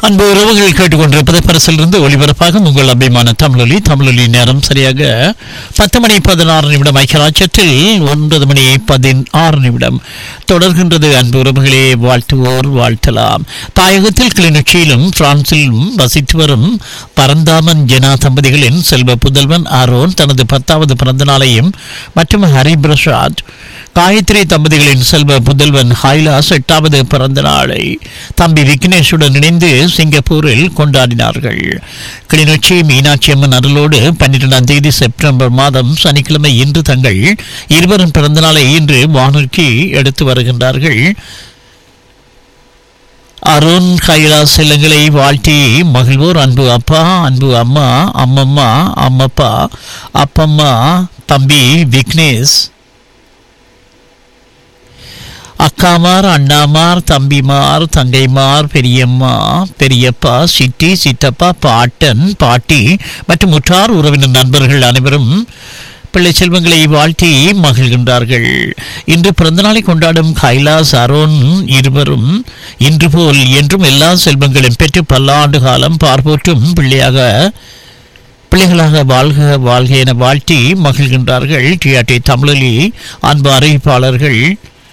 அன்பு உறவுகள் கேட்டுக்கொண்டிருப்பது பரிசிலிருந்து ஒளிபரப்பாக உங்கள் அபிமான தமிழொலி தமிழொலி நேரம் சரியாக பத்து மணி பதினாறு நிமிடம் ஐக்கியராட்சத்தில் ஒன்பது மணி பதினாறு நிமிடம் தொடர்கின்றது அன்பு உறவுகளே வாழ்த்துவோர் வாழ்த்தலாம் தாயகத்தில் கிளிநொச்சியிலும் பிரான்சிலும் வசித்து வரும் பரந்தாமன் ஜெனா தம்பதிகளின் செல்வ புதல்வன் ஆரோன் தனது பத்தாவது பிறந்த நாளையும் மற்றும் ஹரிபிரசாத் காயத்ரி தம்பதிகளின் செல்வ புதல்வன் ஹைலாஸ் எட்டாவது பிறந்த நாளை தம்பி விக்னேஷுடன் இணைந்து சிங்கப்பூரில் கொண்டாடினார்கள் கிளிநொச்சி மீனாட்சி அம்மன் அருளோடு பன்னிரெண்டாம் தேதி செப்டம்பர் மாதம் சனிக்கிழமை இன்று தங்கள் இருவரும் பிறந்த நாளை இன்று வானொலிக்கு எடுத்து வருகின்றார்கள் அருண் கைலாஸ் செல்லங்களை வாழ்த்தி மகிழ்வோர் அன்பு அப்பா அன்பு அம்மா அம்மம்மா அம்மப்பா அப்பம்மா தம்பி விக்னேஷ் அக்காமார் அண்ணாமார் தம்பிமார் தங்கைமார் பெரியம்மா பெரியப்பா சித்தி சித்தப்பா பாட்டன் பாட்டி மற்றும் உற்றார் உறவினர் நண்பர்கள் அனைவரும் பிள்ளை செல்வங்களை வாழ்த்தி மகிழ்கின்றார்கள் இன்று பிறந்தநாளை கொண்டாடும் கைலாஸ் அரோன் இருவரும் இன்று போல் என்றும் எல்லா செல்வங்களும் பெற்று பல்லாண்டு காலம் பார்ப்போற்றும் பிள்ளையாக பிள்ளைகளாக வாழ்க வாழ்க என வாழ்த்தி மகிழ்கின்றார்கள் டிஆர்டி தமிழொலி அன்பு அறிவிப்பாளர்கள்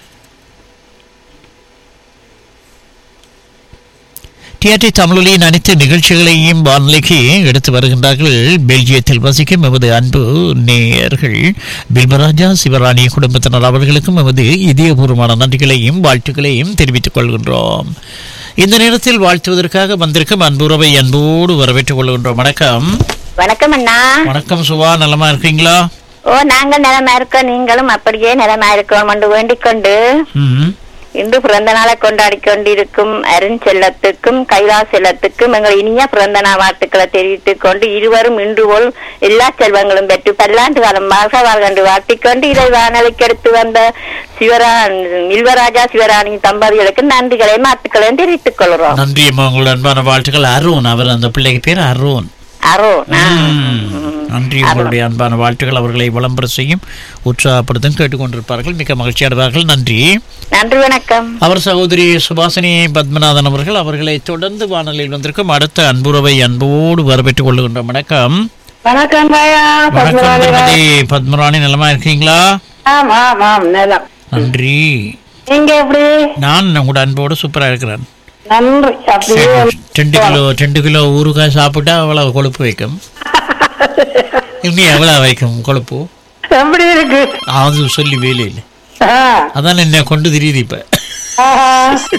டிஆர்டி தமிழொலியின் அனைத்து நிகழ்ச்சிகளையும் வானொலிக்கு எடுத்து வருகின்றார்கள் பெல்ஜியத்தில் வசிக்கும் எமது அன்பு நேயர்கள் பில்பராஜா சிவராணி குடும்பத்தினர் அவர்களுக்கும் எமது இதயபூர்வமான நன்றிகளையும் வாழ்த்துக்களையும் தெரிவித்துக் கொள்கின்றோம் இந்த நேரத்தில் வாழ்த்துவதற்காக வந்திருக்கும் அன்புறவை அன்போடு வரவேற்றுக் கொள்கின்றோம் வணக்கம் வணக்கம் அண்ணா வணக்கம் சுபா நலமா இருக்கீங்களா ஓ நாங்க நலமா இருக்கோம் நீங்களும் அப்படியே நலமா இருக்கோம் என்று வேண்டிக் கொண்டு ம் இன்று பிறந்த நாளை கொண்டாடி கொண்டிருக்கும் அருண் செல்லத்துக்கும் கைலாஸ் செல்லத்துக்கும் எங்கள் இனிய பிறந்த நாள் வாழ்த்துக்களை தெரிவித்துக் கொண்டு இருவரும் இன்று போல் எல்லா செல்வங்களும் பெற்று பல்லாண்டு காலம் வாழ்க வாழ்க என்று வாழ்த்திக் கொண்டு இதை வானொலிக்கு எடுத்து வந்த சிவரா இல்வராஜா சிவராணி தம்பதிகளுக்கு நன்றிகளையும் வாழ்த்துக்களையும் தெரிவித்துக் கொள்கிறோம் நன்றி அம்மா உங்களோட அன்பான வாழ்த்துக்கள் அருண் அவர் அந்த பிள்ளைக்கு பேர் அருண் அரோ ம். நன்றி உங்களுடைய அன்பான வாழ்த்துக்கள் அவர்களை விளம்பர செய்யும் உற்சாகப்படுத்தும் கேட்டுக்கொண்டிருப்பார்கள் மிக்க மகிழ்ச்சி அடைவார்கள் நன்றி நன்றி வணக்கம் அவர் சகோதரி சுபாசினி பத்மநாதன் அவர்கள் அவர்களை தொடர்ந்து வானொலியில் வந்திருக்கும் அடுத்த அன்புறவை அன்போடு வரவேற்றுக் கொள்ளுகின்றோம் வணக்கம் வணக்கம் பையா வணக்கம் திருமதி பத்மராணி நலமா இருக்கீங்களா ஆம் ஆம் ஆம் நிலம் நன்றி நீங்க எப்படி நான் உங்களோட அன்போடு சூப்பரா இருக்கிறேன் நன்றி அப்படியே ரெண்டு கிலோ ரெண்டு கிலோ ஊறுகாய் சாப்பிட்டா அவ்வளவு கொழுப்பு வைக்கும் இன்னும் எவ்வளவு வைக்கும் கொழுப்பு எப்படி இருக்கு அது சொல்லி வேலையில் ஆ, அதான் என்ன கொண்டு திரியுது இப்ப ஆஹா.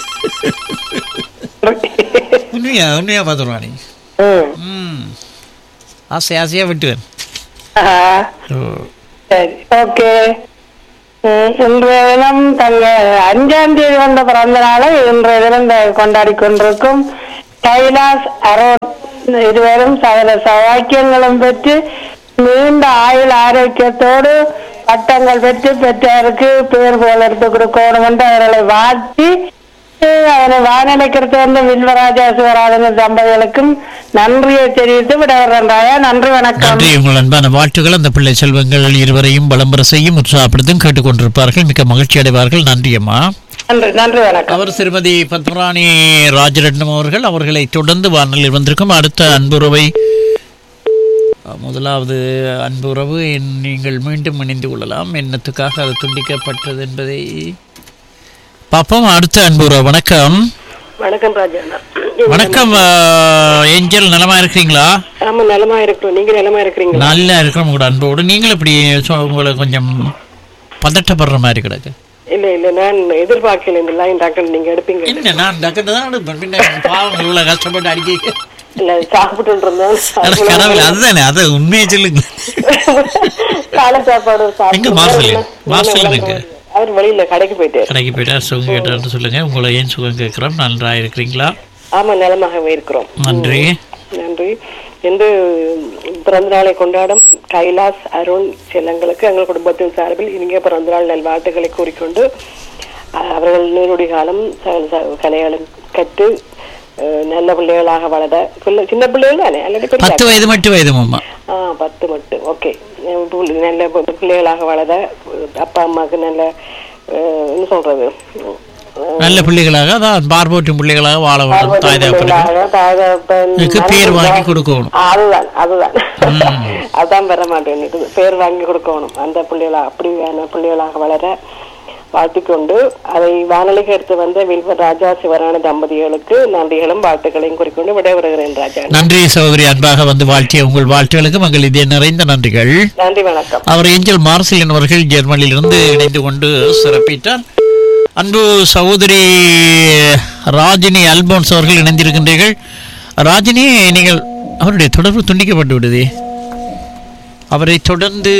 உண்மையா உண்மையா பார்த்துருவா நீ ம், ம் ஆசை ஆசையா விட்டுவேன் ஆஹா. ஓ சரி ஓகே ம், இன்றைய தினம் தங்க அஞ்சாம் தேதி வந்த பிறந்த நாளை இன்றைய தினம் த- கொண்டாடி கொண்டிருக்கும் கைலாஸ் அரோன் இருவரும் சகல சவாக்கியங்களும் பெற்று நீண்ட ஆயுள் ஆரோக்கியத்தோடு பட்டங்கள் பெற்று பெற்றாருக்கு பேர் போல எடுத்து கொடுக்கணும் என்று அவர்களை வாழ்த்தி அஹ், அதனை வானிலைக்கிறது வந்து வில்வராஜா சிவராஜன் தம்பதிகளுக்கும் நன்றியை தெரிவித்து விடவர்றாயா நன்றி வணக்கம் நன்றி உங்கள் அன்பான வாழ்த்துக்கள் அந்த பிள்ளை செல்வங்கள் இருவரையும் விளம்பர செய்யும் உற்சாகப்படுத்தும் கேட்டுக்கொண்டிருப்பார்கள் மிக்க மகிழ்ச்சி அடைவார்கள் நன்றி அம்மா நன்றி நன்றி வணக்கம் அவர் திருமதி பத்மராணி ராஜரட்னம் அவர்கள் அவர்களை தொடர்ந்து வானொலியில் வந்திருக்கும் அடுத்த அன்புறவை முதலாவது அன்புறவு என் நீங்கள் மீண்டும் இணைந்து கொள்ளலாம் என்னத்துக்காக அது துண்டிக்கப்பட்டது என்பதை பார்ப்போம் அடுத்த அன்புறவு வணக்கம் வணக்கம் ராஜா வணக்கம் ஆ, ஏஞ்சல் நலமா இருக்கிறீங்களா ஆமா நலமா இருக்கிறோம் நீங்க நலமா இருக்கிறீங்களா நல்லா இருக்கிறோம் உங்களோட அன்போடு நீங்களும் இப்படி சொ- உங்களை கொஞ்சம் பதட்டப்படுற மாதிரி கிடக்கு இல்ல இல்ல நான் எதிர்பார்க்கல இந்த லைன் டாக்டர் நீங்க எடுப்பீங்க என்ன நான் டக்குன்னு தான் எடுப்பேன். பின்ன பாவம் இவ்வளவு கஷ்டப்பட்டு அடிக்க இல்ல சாப்பிட்டு இருந்தோம் அட கடவுளே, அதுதானே அதை உண்மையை சொல்லுங்க காலை சாப்பாடு எங்க மார்சல் மார்சல் எங்க அவர் வெளியில கடைக்கு போயிட்டாரு கடைக்கு போயிட்டார் சுகம் கேட்டார்னு சொல்லுங்க உங்களை ஏன் சுகம் கேட்கிறோம் நன்றா இருக்கிறீங்களா ஆமா நலமாகவே இருக்கிறோம் நன்றி நன்றி இன்று பிறந்த நாளை கொண்டாடும் கைலாஸ் அருண் செல்லங்களுக்கு எங்கள் குடும்பத்தின் சார்பில் இனிய பிறந்த நாள் நல்வாழ்த்துக்களை கூறிக்கொண்டு அஹ், அவர்கள் நீருடி காலம் சகல ச- கலைகளும் கற்று அஹ், நல்ல பிள்ளைகளாக வளர பிள்ளை சின்ன பிள்ளைகள் தானே அல்லது பெரிய பத்து வயது மட்டும் வயது அம்மா ஆ பத்து மட்டும் ஓகே நல்ல பி- பிள்ளைகளாக வளர அப்பா அம்மாவுக்கு நல்ல அஹ், என்ன சொல்றது நல்ல பிள்ளைகளாக அதான் பார்போட்டும் பிள்ளைகளாக வாழ வேண்டும் தாய் தகப்பனுக்கு பிள்ளைகளாக, தாய் தகப்பன் இதுக்கு பேர் வாங்கி கொடுக்கணும் அதுதான் அதுதான் அதான் பெற மாட்டேன் பேர் வாங்கி கொடுக்கணும் அந்த பிள்ளைகளா அப்படியான பிள்ளைகளாக வளர வாழ்த்திக்கொண்டு அதை வானொலிக்கு எடுத்து வந்த வில்வர் ராஜா சிவராணி தம்பதிகளுக்கு நன்றிகளும் வாழ்த்துக்களையும் குறிக்கொண்டு விடைபெறுகிறேன் ராஜா நன்றி சகோதரி அன்பாக வந்து வாழ்த்திய உங்கள் வாழ்த்துகளுக்கு மங்கள் இதே நிறைந்த நன்றிகள் நன்றி வணக்கம் அவர் ஏஞ்சல் மார்சிலின் அவர்கள் ஜெர்மனியிலிருந்து இணைந்து கொண்டு சிறப்பித்தார் அன்பு சகோதரி ராஜினி அல்போன்ஸ் அவர்கள் இணைந்திருக்கின்றீர்கள் ராஜினி நீங்கள் அவருடைய தொடர்பு துண்டிக்கப்பட்டு விடுதே அவரை தொடர்ந்து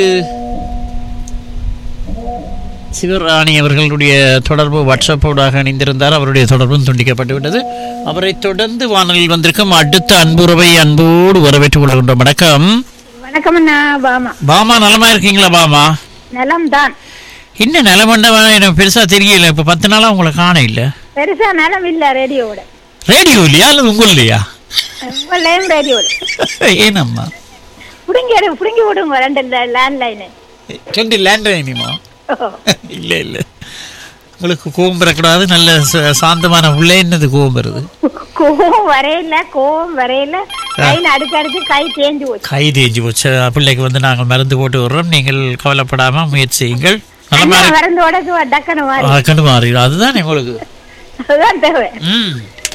சிவராணி அவர்களுடைய தொடர்பு வாட்ஸ்அப்போடாக இணைந்திருந்தார் அவருடைய தொடர்பும் துண்டிக்கப்பட்டு விட்டது அவரை தொடர்ந்து வானொலியில் வந்திருக்கும் அடுத்த அன்புறவை அன்போடு வரவேற்றுக் கொள்கின்றோம் வணக்கம் வணக்கம் அண்ணா பாமா பாமா நலமா இருக்கீங்களா பாமா நிலம் தான் என்ன நிலமண்டவா எனக்கு பெருசா தெரியல இப்ப பத்து நாளா உங்களை காண இல்ல பெருசா நிலம் இல்ல ரேடியோவோட ரேடியோ இல்லையா அல்லது உங்களையா உங்களையும் ரேடியோட ஏனம்மா புடுங்கி எடு புடுங்கி விடுங்க ரெண்டு லேண்ட்லைனு ரெண்டு லேண்ட்லைனுமா இல்ல இல்ல உங்களுக்கு கோபம் பெறக்கூடாது நல்ல ச- சாந்தமான உள்ளே என்னது கோபம் வருது கோவம் வரையில கோவம் வரையில லைன் அடுக்கு அடுக்கு கை தேஞ்சு போச்சு கை தேஞ்சு போச்சு பிள்ளைக்கு வந்து நாங்கள் மருந்து போட்டு விடுறோம் நீங்கள் கவலைப்படாம முயற்சி செய்யுங்கள் அண்ணா நலமா மறந்து உடக்கு டக்குனு மாறி கண்டு மாறி அதுதான் உங்களுக்கு அதுதான் தேவை ம்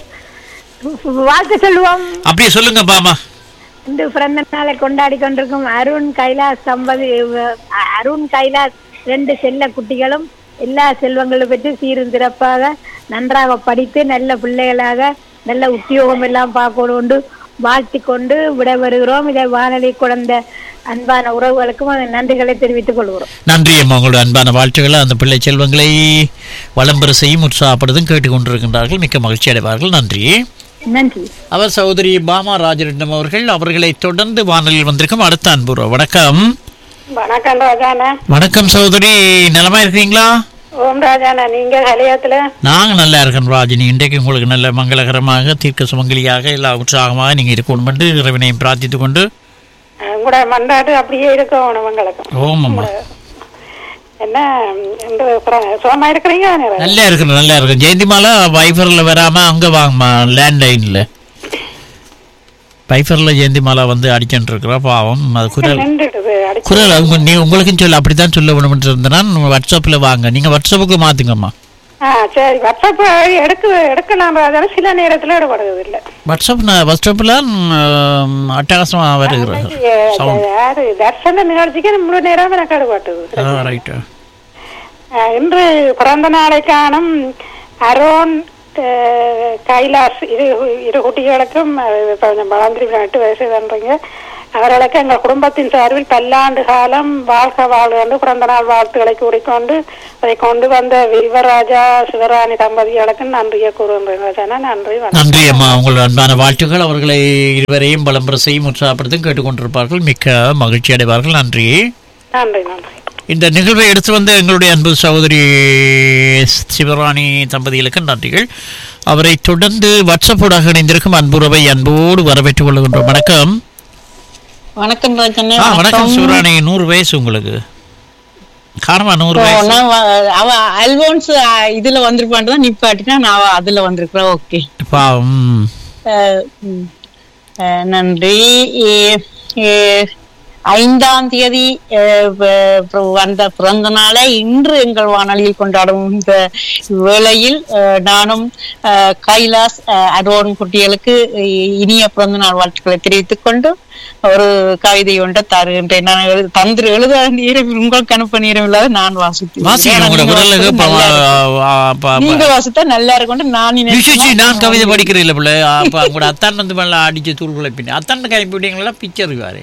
வாழ்த்து சொல்லுவோம் அப்படியே சொல்லுங்க பாமா இந்த பிறந்த நாளை கொண்டாடி கொண்டிருக்கும் அருண் கைலாஸ் சம்பதி அ- அருண் கைலாஸ் ரெண்டு செல்ல குட்டிகளும் எல்லா செல்வங்களும் பெற்று சீரும் சிறப்பாக நன்றாக படித்து நல்ல பிள்ளைகளாக நல்ல உத்தியோகம் எல்லாம் பார்க்கொண்டு வாழ்த்தி கொண்டு விடைபெறுகிறோம் இதை வானொலி குழந்த அன்பான உறவுகளுக்கும் அந்த நன்றிகளை தெரிவித்துக் கொள்கிறோம் நன்றி அம்மா உங்களோட அன்பான வாழ்த்துக்களை அந்த பிள்ளை செல்வங்களை வளம்பெற செய்யும் உற்சாகப்படுத்தும் கேட்டுக்கொண்டிருக்கின்றார்கள் மிக்க மகிழ்ச்சி அடைவார்கள் நன்றி நன்றி அவர் சகோதரி பாமா ராஜரட்னம் அவர்கள் அவர்களை தொடர்ந்து வானொலியில் வந்திருக்கும் அடுத்த அன்புறவு வணக்கம் வணக்கம் ராஜாண்ணா வணக்கம் சகோதரி நலமா இருக்கீங்களா ஓம் ராஜாண்ணா நீங்க கலியத்துல நாங்க நல்லா இருக்கோம் ராஜினி இன்றைக்கு உங்களுக்கு நல்ல மங்களகரமாக தீர்க்க சுமங்கலியாக எல்லா உற்சாகமாக நீங்க இருக்கணும் என்று இறைவனையும் பிரார்த்தித்துக் கொண்டு உங்களோட மண்டாட்டு அப்படியே இருக்கணும் உங்களுக்கு ஓம் அம்மா என்ன இந்த சுகமா இருக்கிறீங்க நல்லா இருக்கு நல்லா இருக்கு ஜெயந்திமாலா வைஃபர்ல வராம அங்க வாங்கம்மா லேண்ட்லைன்ல வைஃபர்ல ஜெயந்திமாலா வந்து அடிச்சுட்டு இருக்கிறா பாவம் அது குரல் நின்றுடுது அடி குரல் அவங்க நீ உங்களுக்கும் சொல்ல அப்படித்தான் சொல்ல வேணும்னு இருந்தேன்னா வாட்ஸ்அப்ல வாங்க நீங்க வாட்ஸ்அப்புக்கு மாத்துங்கம்மா ஆ சரி வாட்ஸ்அப் எடுக்க எடுக்கலாம் ராஜாண்ணா சில நேரத்துல எடுபடுறது இல்ல வாட்ஸ்அப் வாட்ஸ்அப்ல அட்டகாசமா வருகிறது சவுண்ட் யாரு தர்ஷன நிகழ்ச்சிக்கு முழு நேரம் எனக்கு எடுபட்டது ரைட்டு அஹ் இன்று பிறந்த நாளை காணும் அரோன் அஹ், கைலாஸ் இரு இரு குட்டிகளுக்கும் அஹ், இப்ப கொஞ்சம் வளர்ந்து எட்டு வயசு தான்றீங்க அவர்களுக்கு எங்கள் குடும்பத்தின் சார்பில் பல்லாண்டு காலம் வாழ்க வாழ்க என்று பிறந்த நாள் வாழ்த்துக்களை கூறிக்கொண்டு அதை கொண்டு வந்த வில்வராஜா சிவராணி தம்பதிகளுக்கு நன்றியை கூறுகின்றேன் ராஜானா நன்றி வணக்கம் நன்றி அம்மா உங்கள் அன்பான வாழ்த்துக்கள் அவர்களை இருவரையும் பலம்பர செய்யும் உற்சாகப்படுத்தும் கேட்டுக்கொண்டிருப்பார்கள் மிக்க மகிழ்ச்சி அடைவார்கள் நன்றி நன்றி நன்றி இந்த நிகழ்வை எடுத்து வந்த எங்களுடைய அன்பு சகோதரி சிவராணி தம்பதிகளுக்கு நன்றிகள் அவரை தொடர்ந்து வாட்ஸ்அப்போடாக இணைந்திருக்கும் அன்புறவை அன்போடு வரவேற்றுக் கொள்கின்றோம் வணக்கம் வணக்கம் ராஜண்ணே ஆ வணக்கம் சிவராணி நூறு வயசு உங்களுக்கு காரணமா நூறு வயசு நான் வ- அவ அல்போன்ஸ் அ, இதுல வந்திருப்பான் தான் நிப்பாட்டினா நான் அவ அதுல வந்திருக்கிறேன் ஓகே பாவம் அஹ், ம். அஹ், நன்றி ஏ- ஏ- ஐந்தாம் தேதி அஹ், வ- வ- வந்த பிறந்த நாளை இன்று எங்கள் வானொலியில் கொண்டாடும் இந்த வேளையில் அஹ், நானும் அஹ், கைலாஸ் அஹ், அரோன் குட்டிகளுக்கு இ- இனிய பிறந்த நாள் வாழ்த்துக்களை தெரிவித்துக் கொண்டு ஒரு கவிதை ஒன்றை தருகின்றேன் நான் எழுது- தந்திர எழுத நேரம் உங்களுக்கு அனுப்ப நேரம் இல்லாத நான் வாசித்தேன் வாசிங்க ஏன்னா உங்களோட நீங்க குரலுக்கு வாசித்தது ப- நல்லா இருக்கும். ஆ, ப- நீங்க வாசித்தா நல்லா இருக்கும் நான் யூ, யூ, யூ, நினைச்சேன். நான் கவிதை படிக்கிறேன் இல்ல பிள்ளை அப்ப உங்களோட அத்தான் வந்து மேல அடிச்சு தூள் குழப்பினேன் அத்தான் கைப்பி விட்டீங்களா பிக்சர் இருக்காரு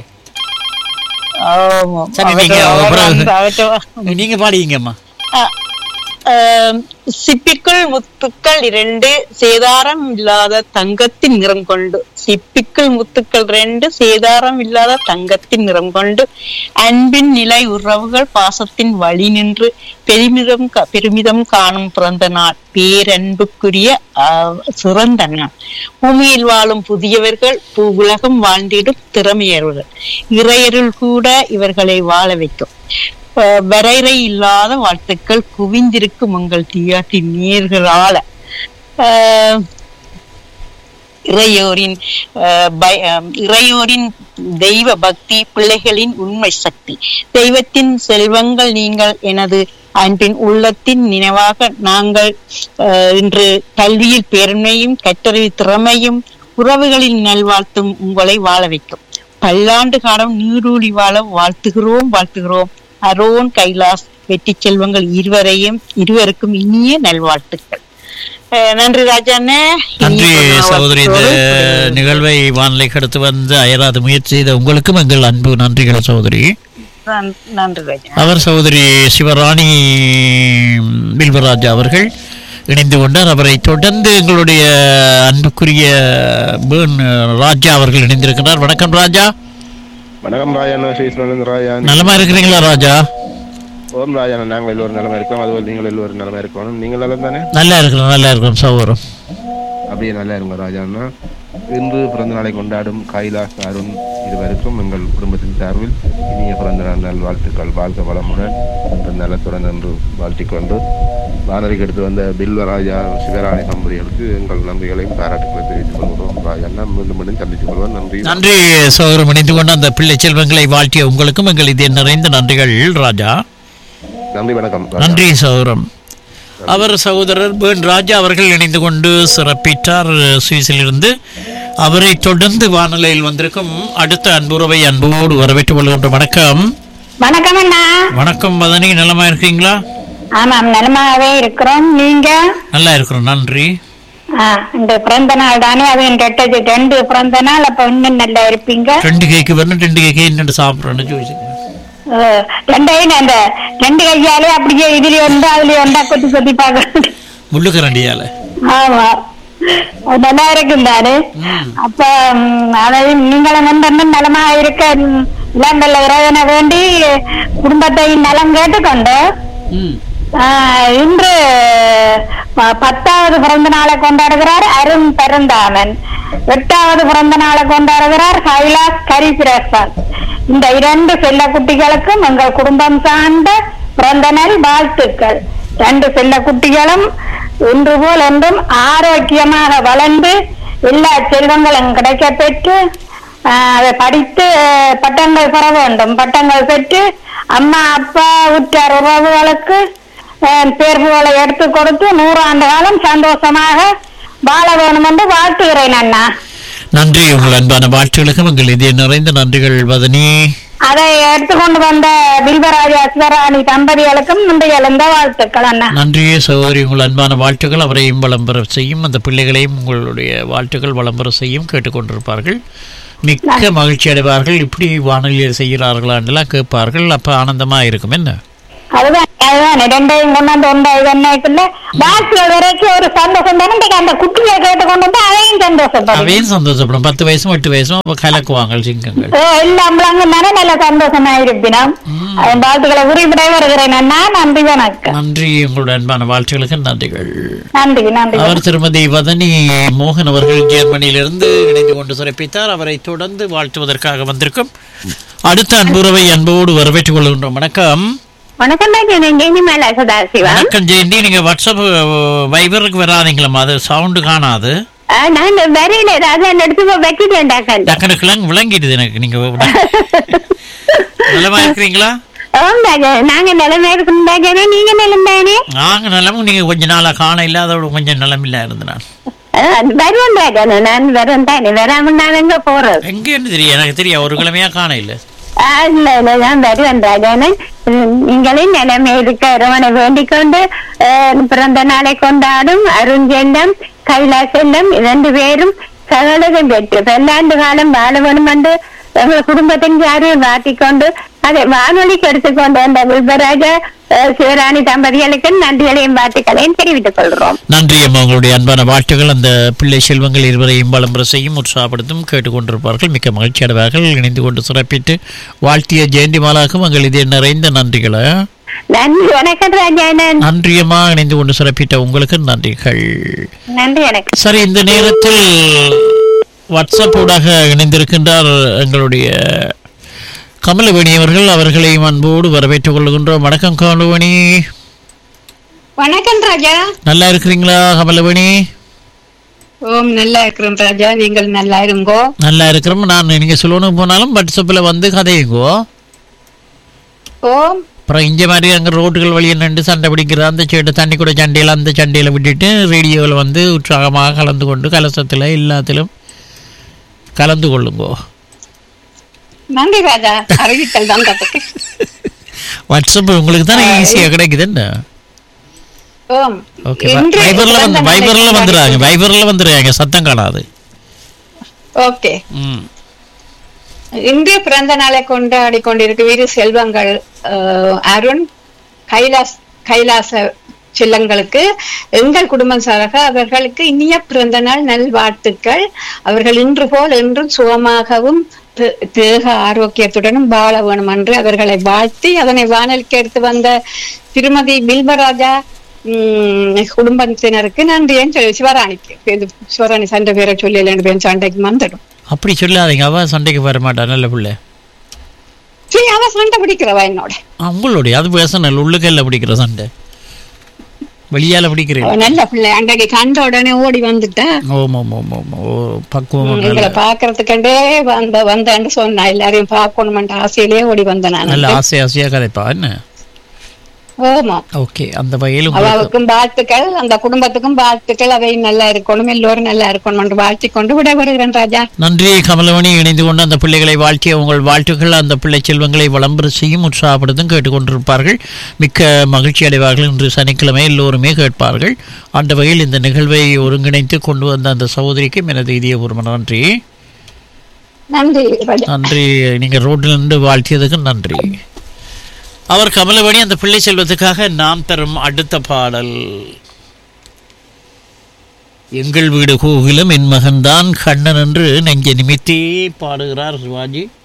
ஆமா. சரி, அவற்றை- நீங்க அவர் அப்புறம் அந்த- அவற்றை- நீங்க பாடிங்கம்மா அ- ஆம், சிப்பிக்குள் முத்துக்கள் இரண்டு சேதாரம் இல்லாத தங்கத்தின் நிறம் கொண்டு சிப்பிக்குள் முத்துக்கள் ரெண்டு சேதாரம் இல்லாத தங்கத்தின் நிறம் கொண்டு அன்பின் நிலை உறவுகள் பாசத்தின் வழி நின்று பெருமிதம் கா- பெருமிதம் காணும் பிறந்த நாள் பேரன்புக்குரிய ஆ, சிறந்த நாள் பூமியில் வாழும் புதியவர்கள் பூ உலகம் வாழ்ந்திடும் திறமையவர்கள் இறையருள் கூட இவர்களை வாழ வைக்கும் அஹ், வரையறை இல்லாத வாழ்த்துக்கள் குவிந்திருக்கும் உங்கள் டிஆர்டி நேர்களால அஹ், இறையோரின் அஹ், பய- அஹ், இறையோரின் தெய்வ பக்தி பிள்ளைகளின் உண்மை சக்தி தெய்வத்தின் செல்வங்கள் நீங்கள் எனது அன்பின் உள்ளத்தின் நினைவாக நாங்கள் அஹ், இன்று கல்வியில் பெருமையும் கற்றறிவு திறமையும் உறவுகளின் நல்வாழ்த்தும் உங்களை வாழ வைக்கும் பல்லாண்டு காலம் நீடூழி வாழ வாழ்த்துகிறோம் வாழ்த்துகிறோம் அரோன் கைலாஸ் வெற்றி செல்வங்கள் இருவரையும் இருவருக்கும் இனிய நல்வாழ்த்துக்கள் அஹ், நன்றி ராஜாண்ணே நன்றி இனிய சகோதரி இந்த வாழ்த்துக்களோடு நிகழ்வை வானிலைக்கு அடுத்து வந்து அயராது முயற்சி செய்த உங்களுக்கும் எங்கள் அன்பு நன்றிகள் சகோதரி நன்- நன்றி ராஜா அவர் சகோதரி சிவராணி வில்வராஜா அவர்கள் இணைந்து கொண்டார் அவரை தொடர்ந்து எங்களுடைய அன்புக்குரிய பேர்ன் ராஜா அவர்கள் இணைந்திருக்கிறார் வணக்கம் ராஜா வணக்கம் ராஜன் ஸ்ரீஸ்வரன் ராஜன் நலமா இருக்கிறீங்களா ராஜா ஓம் ராஜன் நாங்கள் எல்லோரும் நிலமா இருக்கோம் அதுபோல் நீங்கள் எல்லோரும் நிலமா இருக்கணும் நீங்கள் நலம் தானே நல்லா இருக்கிறோம் நல்லா இருக்கிறோம் சகோதரம் அப்படியே நல்லா இருங்க ராஜான்னா இன்று பிறந்த நாளை கொண்டாடும் கைலாஸ் அருண் இருவருக்கும் எங்கள் குடும்பத்தின் சார்பில் இனிய பிறந்த நாள் நல் வாழ்த்துக்கள் வாழ்க வளமுடன் என்று நலத்துடன் என்று வாழ்த்திக்கொண்டு வானொலிக்கு எடுத்து வந்த பில்வராஜா சிவராணி தம்பதிகளுக்கு எங்கள் நன்றிகளையும் பாராட்டுகளை தெரிவித்துக் கொள்கிறோம் ராஜான்னா மீண்டும் மீண்டும் சந்தித்துக் கொள்வோம் நன்றி நன்றி சகோதரம் இணைந்து கொண்டு அந்த பிள்ளை செல்வங்களை வாழ்த்திய உங்களுக்கும் எங்கள் இதே நிறைந்த நன்றிகள் ராஜா நன்றி வணக்கம் ராஜா. நன்றி சகோதரம் அவர் சகோதரர் பேன் ராஜா அவர்கள் இணைந்து கொண்டு சிறப்பித்தார் சுவிஸிலிருந்து அவரை தொடர்ந்து வானிலையில் வந்திருக்கும் அடுத்த அன்புறவை அன்போடு வரவேற்றுக் கொள்கின்ற வணக்கம் வணக்கம் அண்ணா வணக்கம் மதனி நலமா இருக்கீங்களா ஆமாம் நலமாகவே இருக்கிறோம் நீங்க நல்லா இருக்கிறோம் நன்றி ஆ, இந்த பிறந்த நாள் தானே அது ரெட்டது ரெண்டு பிறந்த நாள் அப்ப இன்னும் நல்லா இருப்பீங்க ரெண்டு கேக்கு வரணும் ரெண்டு கேக்கு என்னென்று சாப்பிட்றேன்னு ചോദിച്ചു ஓ, ரெண்டையும் அந்த ரெண்டு கையாலே அப்படியே இதுல ஒன்றா அதுல ஒன்றா கொத்தி கொத்தி பார்க்க முள்ளுக்கு ரெண்டியால ஆமா அது நல்லா இருக்கும் தானே அப்ப ம், அதையும் நீங்களும் வந்து இன்னும் நலமா இருக்க ம், எல்லாம் நல்ல இறைவனை வேண்டி குடும்பத்தை நலம் கேட்டுக்கொண்டு ம் ஆஹ், இன்று ப- பத்தாவது பிறந்த நாளை கொண்டாடுகிறார் அருண் பெருந்தாமன் எட்டாவது பிறந்த நாளை கொண்டாடுகிறார் கைலாஸ் கரிபிரசாத் இந்த இரண்டு செல்ல குட்டிகளுக்கும் எங்கள் குடும்பம் சார்ந்த பிறந்த நாள் வாழ்த்துக்கள் ரெண்டு செல்ல குட்டிகளும் இன்று போல் என்றும் ஆரோக்கியமாக வளர்ந்து எல்லா செல்வங்களும் கிடைக்க பெற்று ஆஹ், அதை படித்து ஆஹ், பட்டங்கள் பெற வேண்டும் பட்டங்கள் பெற்று அம்மா அப்பா உற்றார் உறவுகளுக்கு ஆஹ், தேர்வுகளை எடுத்து கொடுத்து நூறு ஆண்டு காலம் சந்தோஷமாக வாழ வேணும் என்று வாழ்த்துகிறேன் அண்ணா நன்றி உங்கள் அன்பான வாழ்த்துகளுக்கும் எங்கள் இதய நிறைந்த நன்றிகள் வதனி அதை எடுத்துக்கொண்டு வந்த வில்வராஜா சிவராணி தம்பதிகளுக்கும் இன்றைய எழுந்த வாழ்த்துக்கள் அண்ணா நன்றியே சகோதரி உங்கள் அன்பான வாழ்த்துக்கள் அவரையும் வளம் பெற செய்யும் அந்த பிள்ளைகளையும் உங்களுடைய வாழ்த்துக்கள் வளம் பெற செய்யும் கேட்டுக்கொண்டிருப்பார்கள் மிக்க மகிழ்ச்சி அடைவார்கள் இப்படி வானொலியில் செய்கிறார்களான்லாம் கேட்பார்கள் அப்போ ஆனந்தமாக இருக்கும் என்ன அதுதான் அதுதான் ரெண்டையும் கொண்டாந்து ஒன்றை இதன்னைக்குள்ள வாழ்த்துகள் வரைக்கும் ஒரு சந்தோஷம் தானே இன்றைக்கு அந்த குட்டியை கேட்டு கொண்டு வந்து அதையும் சந்தோஷப்படும் அவையும் சந்தோஷப்படும் பத்து வயசும் எட்டு வயசும் அப்போ கலக்குவாங்க சிங்கங்கள் எல்லாம் தானே நல்ல சந்தோஷமா இருப்பினோம் அதன் வாழ்த்துக்களை உரிவிட வருகிறேன் அண்ணா நன்றி வணக்கம் நன்றி உங்களுடைய அன்பான வாழ்த்துகளுக்கு நன்றிகள் நன்றி நன்றி அவர் திருமதி வதனி மோகன் அவர்கள் ஜெர்மனியிலிருந்து இணைந்து கொண்டு சிறப்பித்தார் அவரை தொடர்ந்து வாழ்த்துவதற்காக வந்திருக்கும் அடுத்த அன்புறவை அன்போடு வரவேற்றுக் கொள்கின்றோம் வணக்கம் வணக்கம் தான் இனிமேல சதாசிவா வணக்கம் ஜெயந்தி நீங்க வாட்ஸ்அப் வைபருக்கு வராதீங்களா அது சவுண்டு காணாது நான் வரையில ஏதாவது எடுத்து வைக்கிட்டேன்டாக்கன் டக்குனு கிளங் விளங்கிடுது எனக்கு நீங்க நலமா இருக்கிறீங்களா நாங்க நிலைமை இருக்குண்டாக்கே நீங்க நிலம் தானே நாங்க நலமும் நீங்க கொஞ்ச நாளா காண இல்லாதோட கொஞ்சம் நிலமில்லா இருந்து நான் வருவேன் தாக்கே நான் வரேன் தானே வராம நான் எங்க போறது எங்க இருந்து தெரியும் எனக்கு தெரியும் ஒரு கிழமையா காண இல்ல ஆ, இல்ல இல்ல நான் வருவேன் ராஜானே நீங்களின் நிலைமை இருக்க இறைவனை வேண்டிக் கொண்டு அஹ், பிறந்த நாளை கொண்டாடும் அருஞ்செல்லம் கைலாசெல்லம் இரண்டு பேரும் சகலகம் பெற்று பல்லாண்டு காலம் வாழ வேணும் என்று எங்கள் குடும்பத்தின் யாரையும் வாட்டிக்கொண்டு அதை வானொலிக்கு எடுத்துக்கொண்டு அந்த வில்வராஜ அஹ், சிவராணி தம்பதிகளுக்கு நன்றிகளையும் வாழ்த்துக்களையும் தெரிவித்துக் கொள்கிறோம் நன்றி அம்மா உங்களுடைய அன்பான வாழ்த்துகள் அந்த பிள்ளை செல்வங்கள் இருவரையும் வளம்பர செய்யும் உற்சாகப்படுத்தும் கேட்டுக்கொண்டிருப்பார்கள் மிக்க மகிழ்ச்சி அடைவார்கள் இணைந்து கொண்டு சிறப்பித்து வாழ்த்திய ஜெயந்தி மாலாக்கும் எங்கள் இதே நிறைந்த நன்றிகளை நன்றி வணக்கம் ராஜானன் நன்றி அம்மா இணைந்து கொண்டு சிறப்பித்த உங்களுக்கு நன்றிகள் நன்றி வணக்கம் சரி இந்த நேரத்தில் வாட்ஸ்அப் ஊடாக இணைந்திருக்கின்றார் எங்களுடைய கமலவேணி அவர்கள் அவர்களையும் அன்போடு வரவேற்றுக் கொள்கின்றோம் வணக்கம் கமலவேணி வணக்கம் ராஜா நல்லா இருக்கிறீங்களா கமலவேணி ஓம் நல்லா இருக்கிறோம் ராஜா நீங்கள் நல்லா இருங்கோ நல்லா இருக்கிறோம் நான் நீங்க சொல்லணும் போனாலும் வாட்ஸ்அப்பில் வந்து கதையுங்கோ ஓம் அப்புறம் இங்கே மாதிரி அங்கே ரோட்டுகள் வழியை நின்று சண்டை பிடிக்கிற அந்த சேட்டு தண்ணி கூட சண்டையில் அந்த சண்டையில் விட்டுட்டு ரேடியோவில் வந்து உற்சாகமாக கலந்து கொண்டு கலசத்தில் எல்லாத்திலும் கலந்து கொள்ளுங்கோ நன்றி ராஜா அறிவித்தல் தான் கத்துக்கு வாட்ஸ்அப் உங்களுக்கு தானே ஈஸியாக கிடைக்குது என்ன ஓம் ஓகே இன்று வைபரில் வந்து பிறந்த நாளை வைபரில் வந்துடுறாங்க கொண்டாடி- வைபரில் வந்துடுறாங்க சத்தம் காணாது ஓகே ம் இன்று பிறந்த நாளை கொண்டாடி கொண்டிருக்கும் இரு செல்வங்கள் அஹ், அருண் கைலாஸ் கைலாச செல்லங்களுக்கு எங்கள் குடும்பம் சார்பாக அவர்களுக்கு இனிய பிறந்த நாள் நல்வாழ்த்துக்கள் அவர்கள் இன்று போல் என்றும் சுகமாகவும் தே- தேக ஆரோக்கியத்துடனும் வாழ வேணும் என்று அவர்களை வாழ்த்தி அதனை வானலுக்கு எடுத்து வந்த திருமதி பில்பராஜா உம், குடும்பத்தினருக்கு நன்றின்னு சொல்லி சிவராணிக்கு இது சிவராணி சண்டை பேரை சொல்லி ரெண்டு பேரும் சண்டைக்கு வந்துடும் அப்படி சொல்லாதீங்க அவ சண்டைக்கு வர மாட்டா நல்ல பிள்ளை சரி அவ சண்டை பிடிக்கிறவா என்னோட ஆ, உங்களுடைய அது பேசணும் உள்ளுக்கல்ல பிடிக்கிற சண்டை வெளியால பிடிக்கிறீங்க அவ நல்ல பிள்ளை அன்றைக்கு கண்ட உடனே ஓடி வந்துட்டா ஓம் ஓம் ஓம் ஓம் ஓ பக்குவம் எங்களை நல்ல பாக்குறதுக்கண்டே வந்த வந்தேன்னு சொன்னா எல்லாரையும் பார்க்கணுமென்ற ஆசையிலேயே ஓடி வந்தேன் நான் நல்ல ஆசை ஆசையா கதைப்பா என்ன ஆமா ஓகே அந்த வகையில் உங்களுக்கு அவளுக்கும் வாழ்த்துக்கள் அந்த குடும்பத்துக்கும் வாழ்த்துக்கள் அவை நல்லா இருக்கணும் எல்லோரும் நல்லா இருக்கணும் என்று வாழ்த்தி கொண்டு விட வருகிறேன் ராஜா நன்றி கமலவணி இணைந்து கொண்டு அந்த பிள்ளைகளை வாழ்த்திய உங்கள் வாழ்த்துக்கள் அந்த பிள்ளை செல்வங்களை வளம்பெற செய்யும் உற்சாகப்படுத்தும் கேட்டுக்கொண்டிருப்பார்கள் மிக்க மகிழ்ச்சி அடைவார்கள் இன்று சனிக்கிழமை எல்லோருமே கேட்பார்கள் அந்த வகையில் இந்த நிகழ்வை ஒருங்கிணைத்து கொண்டு வந்த அந்த சகோதரிக்கும் எனது இதயபூர்வ நன்றி நன்றி ராஜா நன்றி நீங்கள் ரோட்டில் நின்று வாழ்த்தியதுக்கு நன்றி அவர் கமலவணி அந்த பிள்ளை செல்வத்துக்காக நாம் தரும் அடுத்த பாடல் எங்கள் வீடு கோகிலும் என் மகன்தான் கண்ணன் என்று நெஞ்ச நிமித்தே பாடுகிறார் சிவாஜி